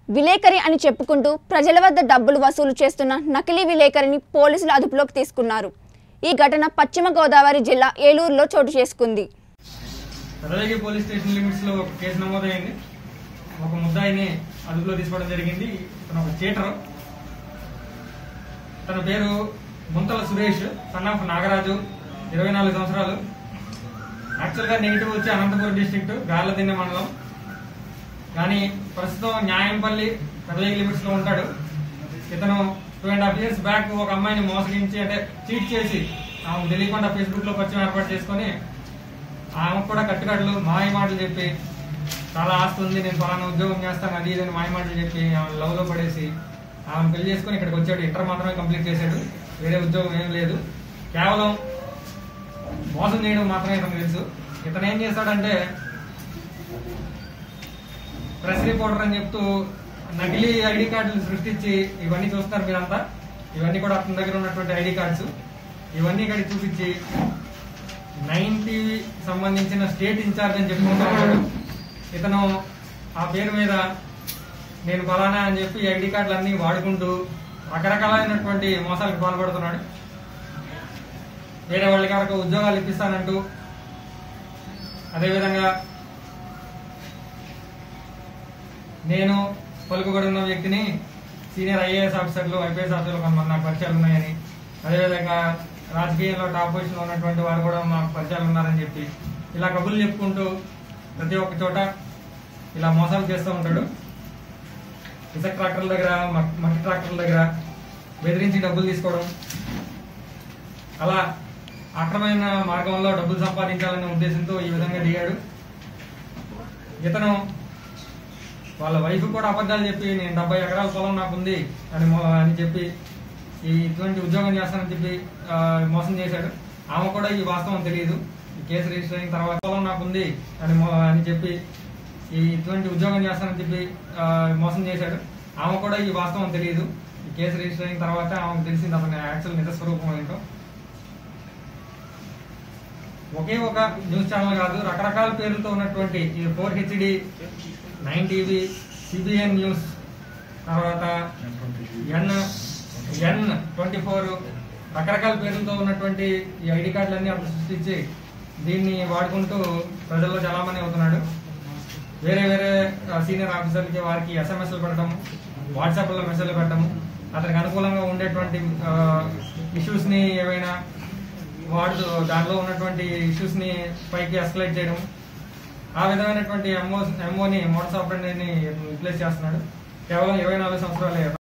విలేకరి అని చెప్పుకుంటూ ప్రజల వద్ద డబ్బులు వసూలు చేస్తున్న నకిలీ విలేకరిని పోలీసులు అదుపులోకి తీసుకున్నారు ఈ ఘటన పశ్చిమ గోదావరి జిల్లా ఏలూరులో చోటు చేసుకుంది పెదవేగి పోలీస్ స్టేషన్ లిమిట్స్ లో ఒక కేసు నమోదైంది ఒక ముద్దాయిని అదుపులో తీసుకోవడం జరిగింది తన ఒక చీటర్ తన పేరు ముంతల సురేష్ సన్ ఆఫ్ నాగరాజు ఇరవై నాలుగు సంవత్సరాలు యాక్చువల్ గా నెగిటివ్ వచ్చి అనంతపురం డిస్ట్రిక్ట్ గార్లదిన్నె మండలం కానీ ప్రస్తుతం న్యాయంపల్లి పెదవేగి లిమిట్స్ లో ఉంటాడు ఇతను two and half years back ఒక అమ్మాయిని మోసగించి అంటే చీట్ చేసి ఆమె తెలియకుండా ఫేస్బుక్ లో పరిచయం ఏర్పాటు చేసుకొని ఆమెకు కూడా కట్టుకట్లు మాయ మాటలు చెప్పి చాలా ఆస్తి ఉంది నేను ఫలానా ఉద్యోగం చేస్తాను అది ఇదని మాయ మాటలు చెప్పి ఆమె లవ్ లో పడేసి ఆమె పెళ్లి చేసుకుని ఇక్కడికి వచ్చాడు ఇంటర్ మాత్రమే కంప్లీట్ చేశాడు వేరే ఉద్యోగం ఏం లేదు కేవలం మోసం చేయడం మాత్రమే ఇతను తెలుసు ఇతను ఏం చేస్తాడంటే ప్రెస్ రిపోర్టర్ అని చెప్తూ నకిలీ ఐడి కార్డులు సృష్టించి ఇవన్నీ చూస్తారు మీరంతా ఇవన్నీ కూడా అతని దగ్గర ఉన్నటువంటి ఐడి కార్డ్స్ ఇవన్నీ ఇక్కడ చూపించి నైన్ టీవీ సంబంధించిన స్టేట్ ఇన్ఛార్జ్ అని చెప్పుకుంటూ ఉన్నాడు ఇతను ఆ పేరు మీద నేను ఫలానా అని చెప్పి ఐడి కార్డులు అన్ని వాడుకుంటూ రకరకాలైనటువంటి మోసాలకు పాల్పడుతున్నాడు వేరే వాళ్ళకి వరకు ఉద్యోగాలు ఇప్పిస్తానంటూ అదేవిధంగా నేను పలుకుబడి ఉన్న వ్యక్తిని సీనియర్ ఐఏఎస్ ఆఫీసర్లు ఐపీఎస్ ఆఫీసర్లు కొంతమంది నాకు పరిచయాలు ఉన్నాయని అదేవిధంగా రాజకీయంలో టాప్ పొజిషన్ లో ఉన్నటువంటి వారు కూడా మాకు పరిచయాలు ఉన్నారని చెప్పి ఇలా కబుర్లు చెప్పుకుంటూ ప్రతి ఒక్క చోట ఇలా మోసాలు చేస్తూ ఉంటాడు ఇసుక ట్రాక్టర్ల దగ్గర మట్- మట్టి ట్రాక్టర్ల దగ్గర బెదిరించి డబ్బులు తీసుకోవడం అలా అక్రమైన మార్గంలో డబ్బులు సంపాదించాలనే ఉద్దేశంతో ఈ విధంగా దిగాడు ఇతను వాళ్ళ వైఫ్ కూడా అబద్ధాలు చెప్పి నేను డెబ్బై ఎకరాల పొలం నాకు ఉంది అని మో- అని చెప్పి ఈ ఇటువంటి ఉద్యోగం చేస్తానని చెప్పి ఆ, మోసం చేశాడు ఆమె కూడా ఈ వాస్తవం తెలియదు ఈ కేసు రిజిస్టర్ అయిన తర్వాత పొలం నాకు ఉంది అని మో- అని చెప్పి ఈ ఇటువంటి ఉద్యోగం చేస్తానని చెప్పి ఆ, మోసం చేశాడు ఆమె కూడా ఈ వాస్తవం తెలియదు ఈ కేసు రిజిస్టర్ అయిన తర్వాత ఆమెకు తెలిసింది అతని యాక్చువల్ నిజ స్వరూపం ఏంటో ఒకే ఒక న్యూస్ ఛానల్ కాదు రకరకాల పేర్లతో ఉన్నటువంటి ఈ four HD nine TV CBN news తర్వాత ఎన్ ఎన్ ట్వంటీ ఫోర్ రకరకాల పేర్లతో ఉన్నటువంటి ఈ ఐడి కార్డులన్నీ అప్పుడు సృష్టించి దీన్ని వాడుకుంటూ ప్రజల్లో చలామణి అవుతున్నాడు వేరే వేరే సీనియర్ ఆఫీసర్లకి వారికి ఎస్ఎంఎస్లు పెట్టడం వాట్సాప్లో మెసేజ్లు పెట్టడం అతనికి అనుకూలంగా ఉండేటువంటి ఇష్యూస్ ని ఏవైనా వాడు దాంట్లో ఉన్నటువంటి ఇష్యూస్ ని పైకి ఎస్కలేట్ చేయడం ఆ విధమైనటువంటి ఎంఓ ఎంఓని మోటార్ సాఫ్ట్వేర్ ని రిప్లేస్ చేస్తున్నాడు కేవలం ఇరవై నాలుగు సంవత్సరాలే